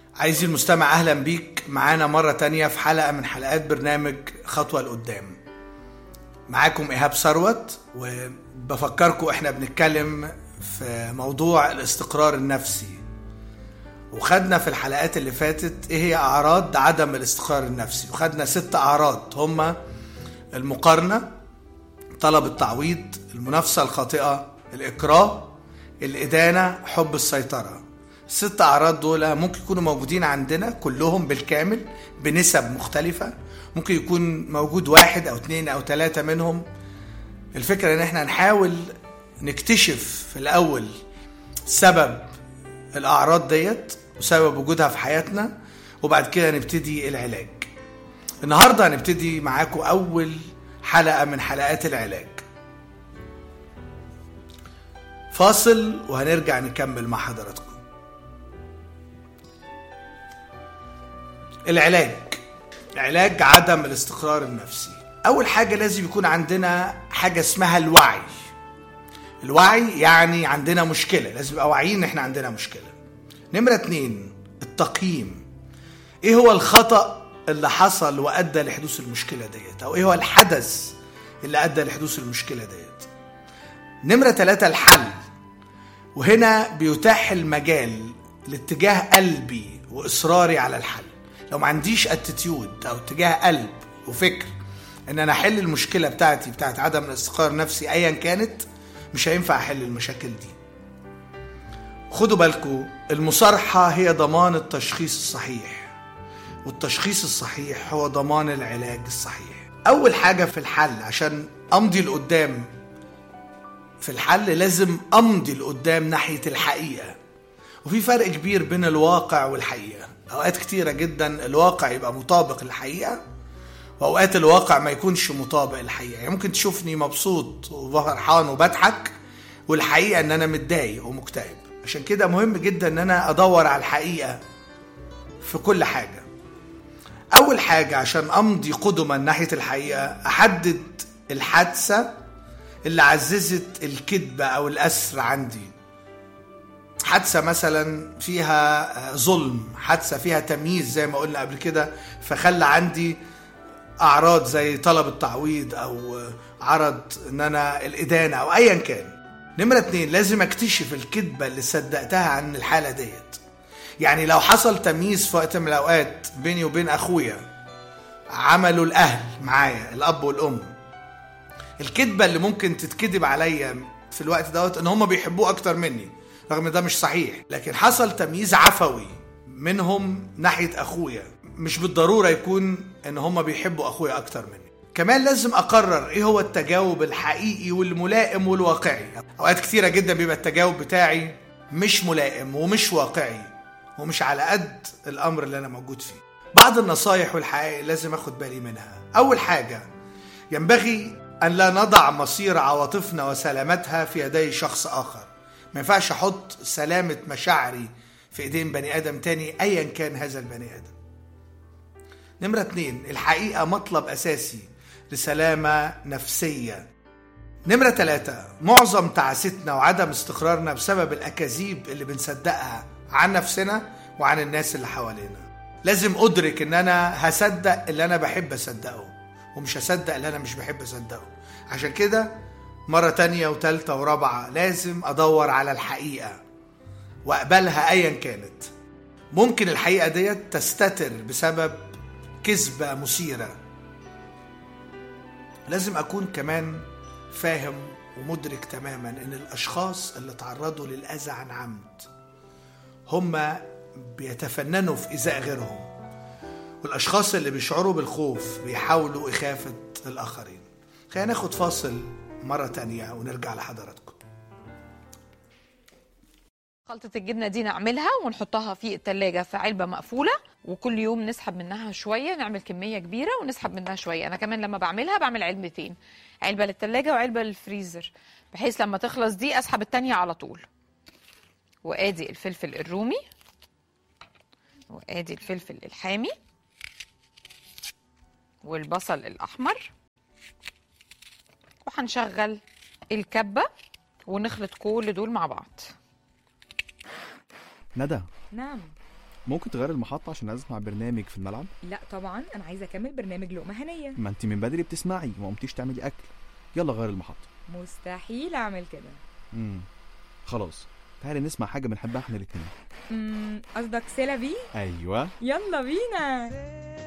عايزي المستمع اهلا بيك معانا مرة تانية في حلقة من حلقات برنامج خطوة لقدام معاكم ايهاب ثروت وبفكركم احنا بنتكلم في موضوع الاستقرار النفسي وخدنا في الحلقات اللي فاتت ايه هي اعراض عدم الاستقرار النفسي وخدنا ست اعراض هما المقارنة طلب التعويض المنافسة الخاطئة الإكراه الإدانة حب السيطرة الست أعراض دول ممكن يكونوا موجودين عندنا كلهم بالكامل بنسب مختلفة ممكن يكون موجود واحد أو اتنين أو تلاتة منهم الفكرة إن احنا نحاول نكتشف في الأول سبب الأعراض ديت وسبب وجودها في حياتنا وبعد كده نبتدي العلاج النهارده هنبتدي معاكم أول حلقة من حلقات العلاج فاصل وهنرجع نكمل مع حضراتكم العلاج علاج عدم الاستقرار النفسي اول حاجه لازم يكون عندنا حاجه اسمها الوعي الوعي يعني عندنا مشكله لازم نبقى واعيين ان احنا عندنا مشكله نمره اتنين التقييم ايه هو الخطا اللي حصل وادى لحدوث المشكله ديت او ايه هو الحدث اللي ادى لحدوث المشكله ديت نمره ثلاثة الحل وهنا بيتاح المجال لاتجاه قلبي واصراري على الحل لو ما عنديش اتيتيود او اتجاه قلب وفكر ان انا احل المشكله بتاعتي بتاعت عدم الاستقرار النفسي ايا كانت مش هينفع احل المشاكل دي خدوا بالكم المصارحه هي ضمان التشخيص الصحيح والتشخيص الصحيح هو ضمان العلاج الصحيح اول حاجه في الحل عشان امضي لقدام في الحل لازم امضي لقدام ناحيه الحقيقه وفي فرق كبير بين الواقع والحقيقه اوقات كتيره جدا الواقع يبقى مطابق للحقيقه واوقات الواقع ما يكونش مطابق للحقيقه يعني ممكن تشوفني مبسوط وفرحان وبضحك والحقيقه ان انا متضايق ومكتئب عشان كده مهم جدا ان انا ادور على الحقيقه في كل حاجه اول حاجه عشان امضي قدما ناحيه الحقيقه احدد الحادثه اللي عززت الكذبه او الاسر عندي حادثة مثلا فيها ظلم حادثة فيها تمييز زي ما قلنا قبل كده فخلى عندي أعراض زي طلب التعويض أو عرض إن أنا الإدانة أو أيا كان نمرة اتنين لازم أكتشف الكذبة اللي صدقتها عن الحالة ديت يعني لو حصل تمييز في وقت من الأوقات بيني وبين أخويا عملوا الأهل معايا الأب والأم الكذبة اللي ممكن تتكذب عليا في الوقت دوت إن هما بيحبوه أكتر مني رغم ده مش صحيح لكن حصل تمييز عفوي منهم ناحية أخويا مش بالضرورة يكون إن هما بيحبوا أخويا أكتر مني كمان لازم أقرر إيه هو التجاوب الحقيقي والملائم والواقعي أوقات كتيرة جدا بيبقى التجاوب بتاعي مش ملائم ومش واقعي ومش على قد الأمر اللي أنا موجود فيه بعض النصايح والحقائق لازم أخد بالي منها أول حاجة ينبغي أن لا نضع مصير عواطفنا وسلامتها في يدي شخص آخر ما ينفعش احط سلامة مشاعري في ايدين بني ادم تاني ايا كان هذا البني ادم نمرة اتنين الحقيقة مطلب اساسي لسلامة نفسية نمرة تلاتة معظم تعاستنا وعدم استقرارنا بسبب الأكاذيب اللي بنصدقها عن نفسنا وعن الناس اللي حوالينا لازم أدرك إن أنا هصدق اللي أنا بحب أصدقه ومش هصدق اللي أنا مش بحب أصدقه عشان كده مرة تانية وتالتة ورابعة لازم أدور على الحقيقة وأقبلها أيا كانت ممكن الحقيقة ديت تستتر بسبب كذبة مثيرة لازم أكون كمان فاهم ومدرك تماما إن الأشخاص اللي تعرضوا للأذى عن عمد هم بيتفننوا في إيذاء غيرهم والأشخاص اللي بيشعروا بالخوف بيحاولوا إخافة الآخرين خلينا ناخد فاصل مرة تانية ونرجع لحضراتكم خلطة الجبنة دي نعملها ونحطها في التلاجة في علبة مقفولة وكل يوم نسحب منها شوية نعمل كمية كبيرة ونسحب منها شوية أنا كمان لما بعملها بعمل علبتين علبة للتلاجة وعلبة للفريزر بحيث لما تخلص دي أسحب التانية على طول وآدي الفلفل الرومي وآدي الفلفل الحامي والبصل الأحمر وهنشغل الكبة ونخلط كل دول مع بعض ندى نعم ممكن تغير المحطة عشان عايز اسمع برنامج في الملعب لا طبعا انا عايزه اكمل برنامج لقمه هنيه ما انت من بدري بتسمعي وما قمتيش تعملي اكل يلا غير المحطة مستحيل اعمل كده امم خلاص تعالي نسمع حاجة بنحبها احنا الاتنين أمم، قصدك سيلا بي ايوه يلا بينا